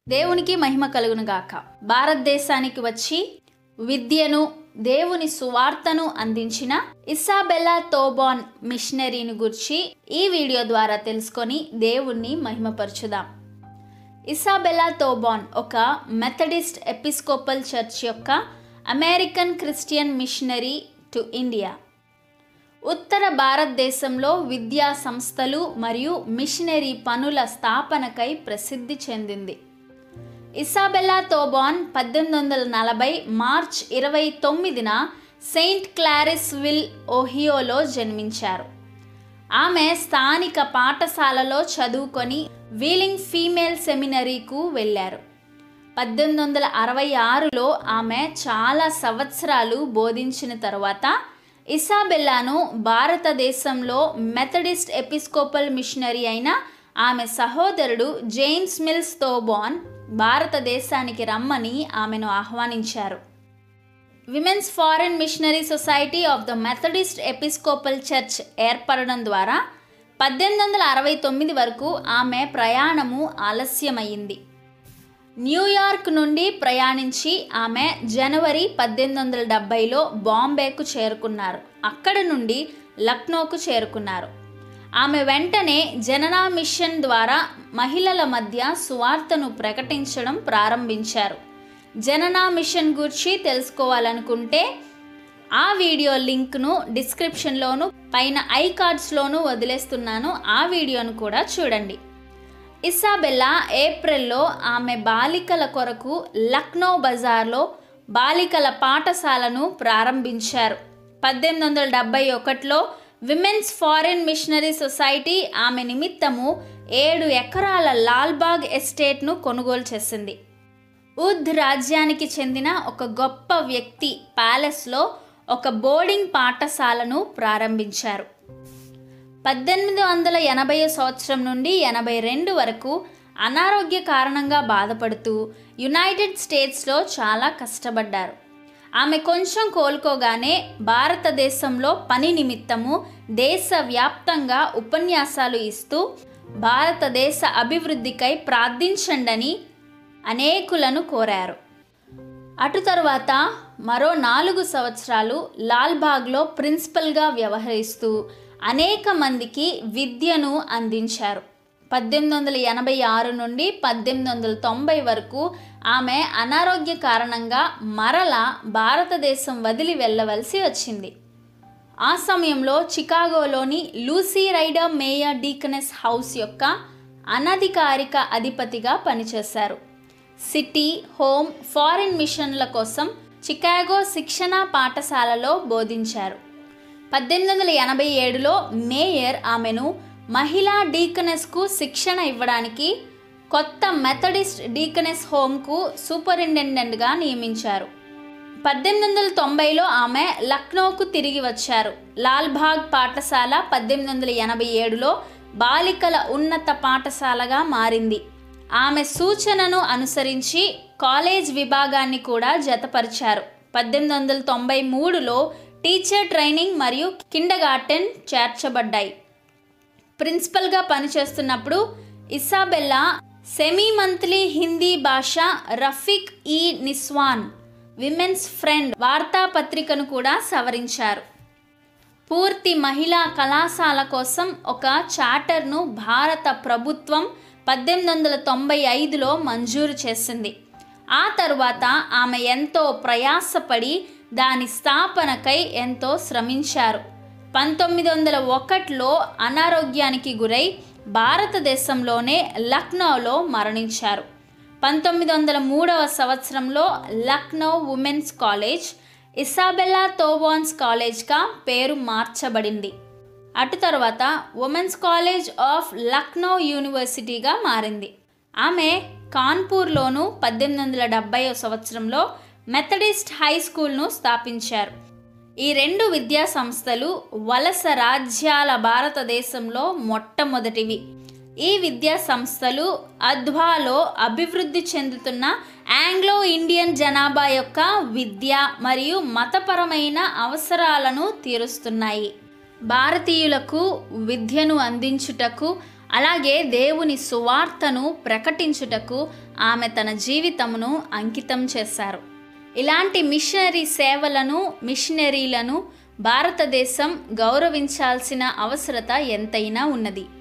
దేవునికి మహిమ కలుగును గాక భారతదేశానికి వచ్చి విద్యను దేవుని సువార్తను అందించిన ఇసాబెల్లా తోబాన్ మిషనరీని గురించి ఈ వీడియో ద్వారా తెలుసుకొని దేవుణ్ణి మహిమపరచుదాం ఇసాబెల్లా తోబాన్ ఒక మెథడిస్ట్ ఎపిస్కోపల్ చర్చ్ యొక్క American Christian missionary to India ఉత్తర భారతదేశంలో విద్యా సంస్థలు మరియు మిషనరీ పనుల స్థాపనకై ప్రసిద్ధి చెందింది ఇసాబెల్లా తోబాన్ పద్దెనిమిది వందల నలభై మార్చ్ ఇరవై తొమ్మిదిన సెయింట్ క్లారిస్ విల్ ఓహియోలో జన్మించారు ఆమె స్థానిక పాఠశాలలో చదువుకొని వీలింగ్ ఫీమేల్ సెమినరీకు వెళ్ళారు పద్దెనిమిది వందల అరవై ఆరులో ఆమె చాలా సంవత్సరాలు బోధించిన తరువాత ఇసాబెల్లాను భారతదేశంలో మెథడిస్ట్ ఎపిస్కోపల్ మిషనరీ అయిన ఆమె సహోదరుడు జేమ్స్ మిల్స్ తోబాన్ భారతదేశానికి రమ్మని ఆమెను ఆహ్వానించారు women's foreign missionary society of the Methodist Episcopal church ఏర్పడడం ద్వారా పద్దెనిమిది వందల అరవై తొమ్మిది వరకు ఆమె ప్రయాణము ఆలస్యమైంది న్యూయార్క్ నుండి ప్రయాణించి ఆమె జనవరి పద్దెనిమిది వందల డెబ్బైలో బాంబేకు చేరుకున్నారు అక్కడ నుండి లక్నోకు చేరుకున్నారు ఆమె వెంటనే జననా మిషన్ ద్వారా మహిళల మధ్య సువార్తను ప్రకటించడం ప్రారంభించారు జననా మిషన్ గురించి తెలుసుకోవాలనుకుంటే ఆ వీడియో లింక్ను డిస్క్రిప్షన్లోను పైన ఐ కార్డ్స్లోను వదిలేస్తున్నాను ఆ వీడియోను కూడా చూడండి ఇసాబెల్లా ఏప్రిల్లో ఆమె బాలికల కొరకు లక్నో బజార్లో బాలికల పాఠశాలను ప్రారంభించారు పద్దెనిమిది వందల డెబ్బై ఒకటిలో విమెన్స్ ఫారిన్ మిషనరీ సొసైటీ ఆమె నిమిత్తము ఏడు ఎకరాల లాల్బాగ్ ఎస్టేట్ను కొనుగోలు చేసింది ఉద్ రాజ్యానికి చెందిన ఒక గొప్ప వ్యక్తి ప్యాలెస్లో ఒక బోర్డింగ్ పాఠశాలను ప్రారంభించారు పద్దెనిమిది వందల ఎనభై సంవత్సరం నుండి ఎనభై రెండు వరకు అనారోగ్య కారణంగా బాధపడుతూ యునైటెడ్ స్టేట్స్లో చాలా కష్టపడ్డారు ఆమె కొంచెం కోలుకోగానే భారతదేశంలో పని నిమిత్తము దేశవ్యాప్తంగా ఉపన్యాసాలు ఇస్తూ భారతదేశ అభివృద్ధికై ప్రార్థించండని అనేకులను కోరారు అటు తరువాత మరో నాలుగు సంవత్సరాలు లాల్బాగ్లో ప్రిన్సిపల్గా వ్యవహరిస్తూ అనేక మందికి విద్యను అందించారు పద్దెనిమిది వందల ఎనభై ఆరు నుండి పద్దెనిమిది వందల తొంభై వరకు ఆమె అనారోగ్య కారణంగా మరల భారతదేశం వదిలి వెళ్ళవలసి వచ్చింది ఆ సమయంలో చికాగోలోని Lucy Rider Meyer deaconess house యొక్క అనధికారిక అధిపతిగా పనిచేశారు సిటీ హోమ్ ఫారిన్ మిషన్ల కోసం చికాగో శిక్షణ పాఠశాలలో బోధించారు పద్దెనిమిది వందల ఎనభై ఏడులో మేయర్ ఆమెను మహిళా డీకనెస్కు శిక్షణ ఇవ్వడానికి కొత్త మెథడిస్ట్ డీకనెస్ హోమ్కు సూపరింటెండెంట్గా నియమించారు పద్దెనిమిది వందల తొంభైలో ఆమె లక్నోకు తిరిగి వచ్చారు లాల్బాగ్ పాఠశాల పద్దెనిమిది వందల ఎనభై ఏడులో బాలికల ఉన్నత పాఠశాలగా మారింది ఆమె సూచనను అనుసరించి కాలేజ్ విభాగాన్ని కూడా జతపరిచారు పద్దెనిమిది వందల తొంభై మూడులో టీచర్ ట్రైనింగ్ మరియు కిండగార్టెన్ చేర్చబడ్డాయి ప్రిన్సిపల్గా పనిచేస్తున్నప్పుడు ఇసాబెల్లా సెమీ మంత్లీ హిందీ భాష రఫీక్ ఈ నిస్వాన్ విమెన్స్ ఫ్రెండ్ వార్తాపత్రికను కూడా సవరించారు పూర్తి మహిళా కళాశాల కోసం ఒక చార్టర్ను భారత ప్రభుత్వం పద్దెనిమిది వందల తొంభై ఐదులో మంజూరు చేసింది ఆ తరువాత ఆమె ఎంతో ప్రయాసపడి దాని స్థాపనకై ఎంతో శ్రమించారు పంతొమ్మిది వందల ఒకటిలో అనారోగ్యానికి గురై భారతదేశంలోనే లక్నోలో మరణించారు పంతొమ్మిది వందల మూడవ సంవత్సరంలో Lucknow women's college Isabella Thoburn's కాలేజ్గా పేరు మార్చబడింది అటు తర్వాత ఉమెన్స్ కాలేజ్ ఆఫ్ లక్నో యూనివర్సిటీగా మారింది ఆమె కాన్పూర్లోను పద్దెనిమిది వందల డెబ్బై సంవత్సరంలో మెథడిస్ట్ హై స్కూల్ను స్థాపించారు ఈ రెండు విద్యా సంస్థలు వలస రాజ్యాల భారతదేశంలో మొట్టమొదటివి ఈ విద్యా సంస్థలు అధ్వాలో అభివృద్ధి చెందుతున్న ఆంగ్లో ఇండియన్ జనాభా యొక్క విద్య మరియు మతపరమైన అవసరాలను తీరుస్తున్నాయి భారతీయులకు విద్యను అందించుటకు అలాగే దేవుని సువార్తను ప్రకటించుటకు ఆమె తన జీవితమును అంకితం చేశారు ఇలాంటి మిషనరీ సేవలను మిషనరీలను భారతదేశం గౌరవించాల్సిన అవసరత ఎంతైనా ఉన్నది